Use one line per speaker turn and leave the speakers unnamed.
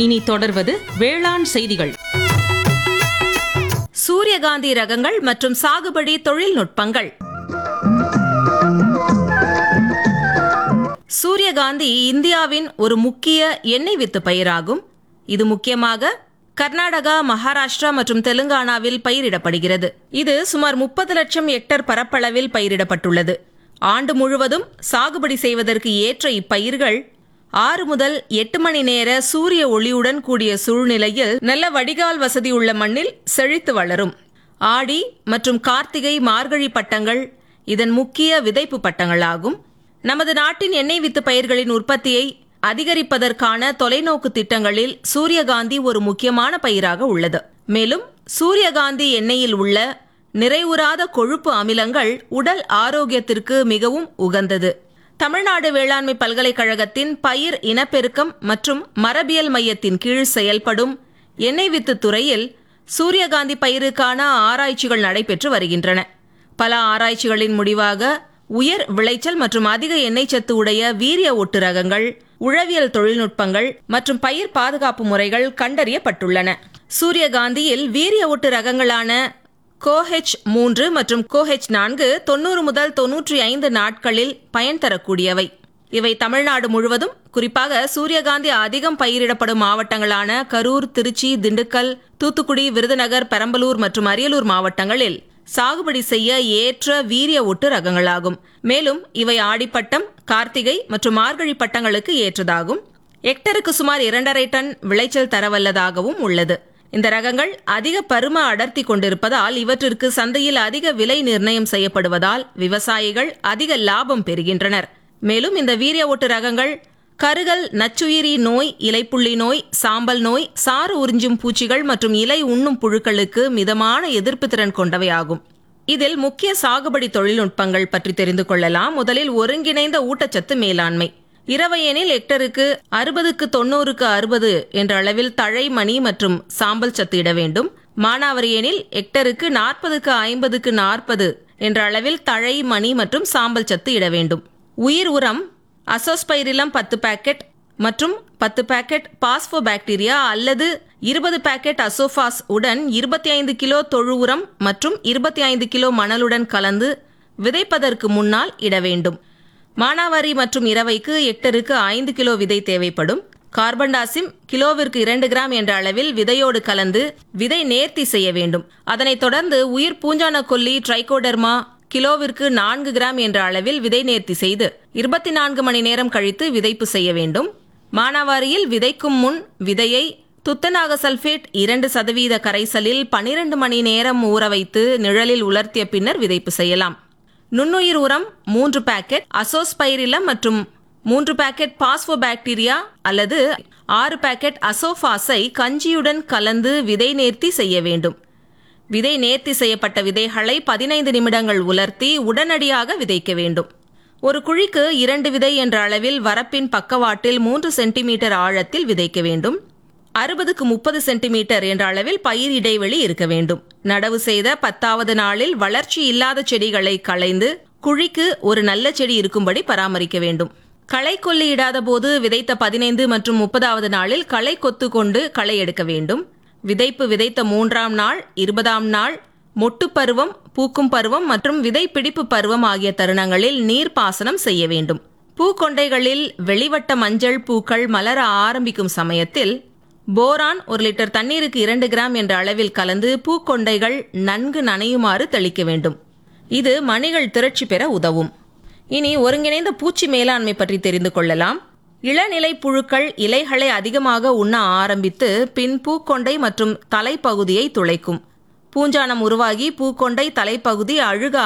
இனி தொடர்வது வேளாண் செய்திகள்
சூரியகாந்தி ரகங்கள் மற்றும் சாகுபடி தொழில்நுட்பங்கள் சூரியகாந்தி இந்தியாவின் ஒரு முக்கிய எண்ணெய் வித்து பயிராகும் இது முக்கியமாக கர்நாடகா மகாராஷ்டிரா மற்றும் தெலுங்கானாவில் பயிரிடப்படுகிறது இது சுமார் முப்பது லட்சம் ஹெக்டர் பரப்பளவில் பயிரிடப்பட்டுள்ளது ஆண்டு முழுவதும் சாகுபடி செய்வதற்கு ஏற்ற இப்பயிர்கள் ஆறு முதல் எட்டு மணி நேர சூரிய ஒளியுடன் கூடிய சூழ்நிலையில் நல்ல வடிகால் வசதி உள்ள மண்ணில் செழித்து வளரும் ஆடி மற்றும் கார்த்திகை மார்கழி பட்டங்கள் இதன் முக்கிய விதைப்பு பட்டங்களாகும் நமது நாட்டின் எண்ணெய் வித்து பயிர்களின் உற்பத்தியை அதிகரிப்பதற்கான தொலைநோக்கு திட்டங்களில் சூரியகாந்தி ஒரு முக்கியமான பயிராக உள்ளது மேலும் சூரியகாந்தி எண்ணெயில் உள்ள நிறைவுறாத கொழுப்பு அமிலங்கள் உடல் ஆரோக்கியத்திற்கு மிகவும் உகந்தது தமிழ்நாடு வேளாண்மை பல்கலைக்கழகத்தின் பயிர் இனப்பெருக்கம் மற்றும் மரபியல் மையத்தின் கீழ் செயல்படும் எண்ணெய் வித்து துறையில் சூரியகாந்தி பயிருக்கான ஆராய்ச்சிகள் நடைபெற்று வருகின்றன பல ஆராய்ச்சிகளின் முடிவாக உயர் விளைச்சல் மற்றும் அதிக எண்ணெய் சத்து உடைய வீரிய ஒட்டு ரகங்கள் உழவியல் தொழில்நுட்பங்கள் மற்றும் பயிர் பாதுகாப்பு முறைகள் கண்டறியப்பட்டுள்ளன சூரியகாந்தியில் வீரிய ஒட்டு ரகங்களான கோஹெச் மூன்று மற்றும் கோஹெச் நான்கு தொண்ணூறு முதல் தொன்னூற்றி ஐந்து நாட்களில் பயன் தரக்கூடியவை இவை தமிழ்நாடு முழுவதும் குறிப்பாக சூரியகாந்தி அதிகம் பயிரிடப்படும் மாவட்டங்களான கரூர் திருச்சி திண்டுக்கல் தூத்துக்குடி விருதுநகர் பெரம்பலூர் மற்றும் அரியலூர் மாவட்டங்களில் சாகுபடி செய்ய ஏற்ற வீரிய ஒட்டு ரகங்களாகும் மேலும் இவை ஆடிப்பட்டம் கார்த்திகை மற்றும் மார்கழி பட்டங்களுக்கு ஏற்றதாகும் ஹெக்டருக்கு சுமார் இரண்டரை டன் விளைச்சல் தரவல்லதாகவும் உள்ளது இந்த ரகங்கள் அதிக பரும அடர்த்தி கொண்டிருப்பதால் இவற்றிற்கு சந்தையில் அதிக விலை நிர்ணயம் செய்யப்படுவதால் விவசாயிகள் அதிக லாபம் பெறுகின்றனர் மேலும் இந்த வீரிய ஒட்டு ரகங்கள் கருகல் நச்சுயிரி நோய் இலைப்புள்ளி நோய் சாம்பல் நோய் சாறு உறிஞ்சும் பூச்சிகள் மற்றும் இலை உண்ணும் புழுக்களுக்கு மிதமான எதிர்ப்பு திறன் கொண்டவை ஆகும் இதில் முக்கிய சாகுபடி தொழில்நுட்பங்கள் பற்றி தெரிந்து கொள்ளலாம் முதலில் ஒருங்கிணைந்த ஊட்டச்சத்து மேலாண்மை இரவையெனில் ஹெக்டருக்கு அறுபதுக்கு தொண்ணூறுக்கு அறுபது என்ற அளவில் தழை மணி மற்றும் சாம்பல் சத்து இட வேண்டும் மானாவரி எனில் ஹெக்டருக்கு நாற்பதுக்கு ஐம்பதுக்கு நாற்பது என்ற அளவில் தழை மணி மற்றும் சாம்பல் சத்து இட வேண்டும் உயிர் உரம் அசோஸ்பைரிலம் பத்து பாக்கெட் மற்றும் பத்து பாக்கெட் பாஸ்போபாக்டீரியா அல்லது இருபது பாக்கெட் அசோஃபாஸ் உடன் இருபத்தி ஐந்து கிலோ தொழு உரம் மற்றும் இருபத்தி ஐந்து கிலோ மணலுடன் கலந்து விதைப்பதற்கு முன்னால் இட வேண்டும் மானாவாரி மற்றும் இரவைக்கு ஹெக்டருக்கு ஐந்து கிலோ விதை தேவைப்படும் கார்பன் டாசிம் கிலோவிற்கு இரண்டு கிராம் என்ற அளவில் விதையோடு கலந்து விதை நேர்த்தி செய்ய வேண்டும் அதனைத் தொடர்ந்து உயிர் பூஞ்சான கொல்லி ட்ரைகோடர்மா கிலோவிற்கு நான்கு கிராம் என்ற அளவில் விதை நேர்த்தி செய்து இருபத்தி நான்கு மணி நேரம் கழித்து விதைப்பு செய்ய வேண்டும் மானாவாரியில் விதைக்கும் முன் விதையை துத்தநாக சல்பேட் இரண்டு சதவீத கரைசலில் பனிரெண்டு மணி நேரம் ஊற வைத்து நிழலில் உலர்த்திய பின்னர் விதைப்பு செய்யலாம் நுண்ணுயிர் உரம் மூன்று பாக்கெட் அசோஸ்பைரிலம் மற்றும் மூன்று பாக்கெட் பாஸ்போபாக்டீரியா அல்லது ஆறு பாக்கெட் அசோஃபாஸை கஞ்சியுடன் கலந்து விதை நேர்த்தி செய்ய வேண்டும் விதை நேர்த்தி செய்யப்பட்ட விதைகளை பதினைந்து நிமிடங்கள் உலர்த்தி உடனடியாக விதைக்க வேண்டும் ஒரு குழிக்கு இரண்டு விதை என்ற அளவில் வரப்பின் பக்கவாட்டில் மூன்று சென்டிமீட்டர் ஆழத்தில் விதைக்க வேண்டும் அறுபதுக்கு முப்பது சென்டிமீட்டர் என்ற அளவில் பயிர் இடைவெளி இருக்க வேண்டும் நடவு செய்த பத்தாவது நாளில் வளர்ச்சி இல்லாத செடிகளை களைந்து குழிக்கு ஒரு நல்ல செடி இருக்கும்படி பராமரிக்க வேண்டும் களை கொல்லி இடாத போது விதைத்த பதினைந்து மற்றும் முப்பதாவது நாளில் களை கொத்து கொண்டு களை எடுக்க வேண்டும் விதைப்பு விதைத்த மூன்றாம் நாள் இருபதாம் நாள் மொட்டு பருவம் பூக்கும் பருவம் மற்றும் விதை பிடிப்பு பருவம் ஆகிய தருணங்களில் நீர்ப்பாசனம் செய்ய வேண்டும் பூக்கொண்டைகளில் வெளிவட்ட மஞ்சள் பூக்கள் மலர ஆரம்பிக்கும் சமயத்தில் போரான் ஒரு லிட்டர் தண்ணீருக்கு இரண்டு கிராம் என்ற அளவில் கலந்து பூக்கொண்டைகள் நன்கு நனையுமாறு தெளிக்க வேண்டும் இது மணிகள் திரட்சி பெற உதவும் இனி ஒருங்கிணைந்த பூச்சி மேலாண்மை பற்றி தெரிந்து கொள்ளலாம் இளநிலை புழுக்கள் இலைகளை அதிகமாக உண்ண ஆரம்பித்து பின் பூக்கொண்டை மற்றும் தலைப்பகுதியை துளைக்கும் பூஞ்சானம் உருவாகி பூக்கொண்டை தலைப்பகுதி அழுக